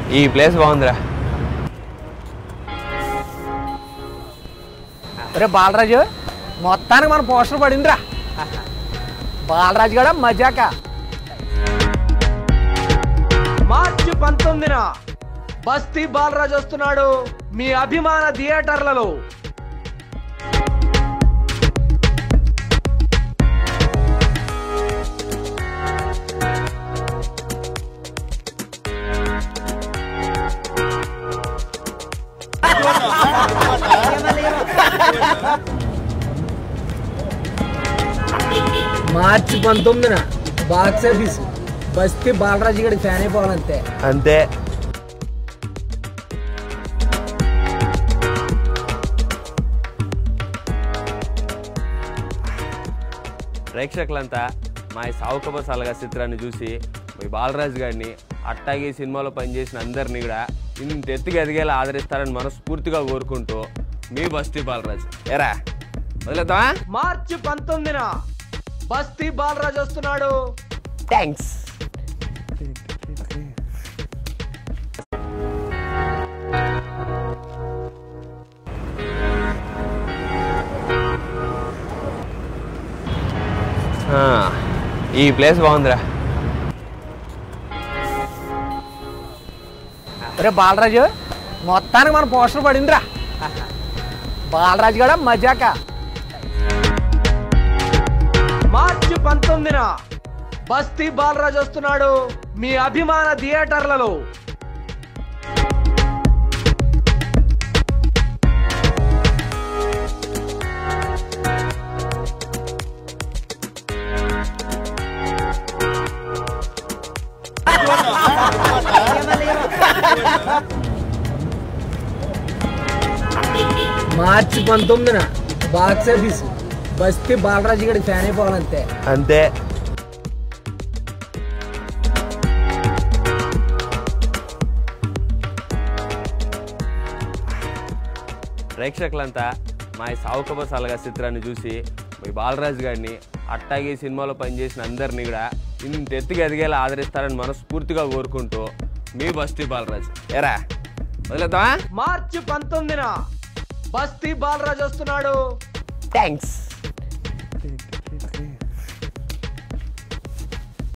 ఈ ప్లేస్ బాగుందిరా రే బాలరాజు మొత్తానికి మన పోస్టర్ పడిందిరా బాలరాజు కూడా మజాక మార్చి పంతొమ్మిదిన బస్తీ బాలరాజు వస్తున్నాడు మీ అభిమాన థియేటర్లలో మార్చి పంతొమ్మిదిన బాక్స్ ఆఫీస్ బస్తీ బాలరాజు గడి ఫ్యాన్ అయిపోవాలంతే అంతే ప్రేక్షకులంతా మా ఈ సావుకబ సలగా చిత్రాన్ని చూసి మీ బాలరాజు గారిని అట్టాగే ఈ సినిమాలో పనిచేసిన అందరినీ కూడా ఇంత ఎత్తుగా ఎదిగేలా ఆదరిస్తారని మనస్ఫూర్తిగా కోరుకుంటూ మీ బస్తీ బాలరాజు ఎరా వదిలేద్దామా మార్చి పంతొమ్మిదిన బస్తీ బాలరాజు వస్తున్నాడు థ్యాంక్స్ ఈ ప్లేస్ బాగుందిరా రే బాలరాజు మొత్తానికి మన పోస్టర్ పడిందిరా బాలరాజు కూడా మజాక మార్చి పంతొమ్మిదిన బస్తీ బాలరాజు వస్తున్నాడు మీ అభిమాన థియేటర్లలో మార్చి పంతొమ్మిదిన బాక్స్ ఆఫీస్ బస్తీ బాలరాజు గడి ఫ్యాన్ అయిపోవాలంతే అంతే ప్రేక్షకులంతా మా ఈ సావుకబ సలగా చిత్రాన్ని చూసి మీ బాలరాజు గారిని అట్టాగే ఈ సినిమాలో పనిచేసిన అందరినీ కూడా ఇంత ఎత్తుగా ఎదిగేలా ఆదరిస్తారని మనస్ఫూర్తిగా కోరుకుంటూ మీ బస్తీ బాలరాజు ఎరా వదిలేద్దామా మార్చి పంతొమ్మిదిన బస్తీ బాలరాజు వస్తున్నాడు థ్యాంక్స్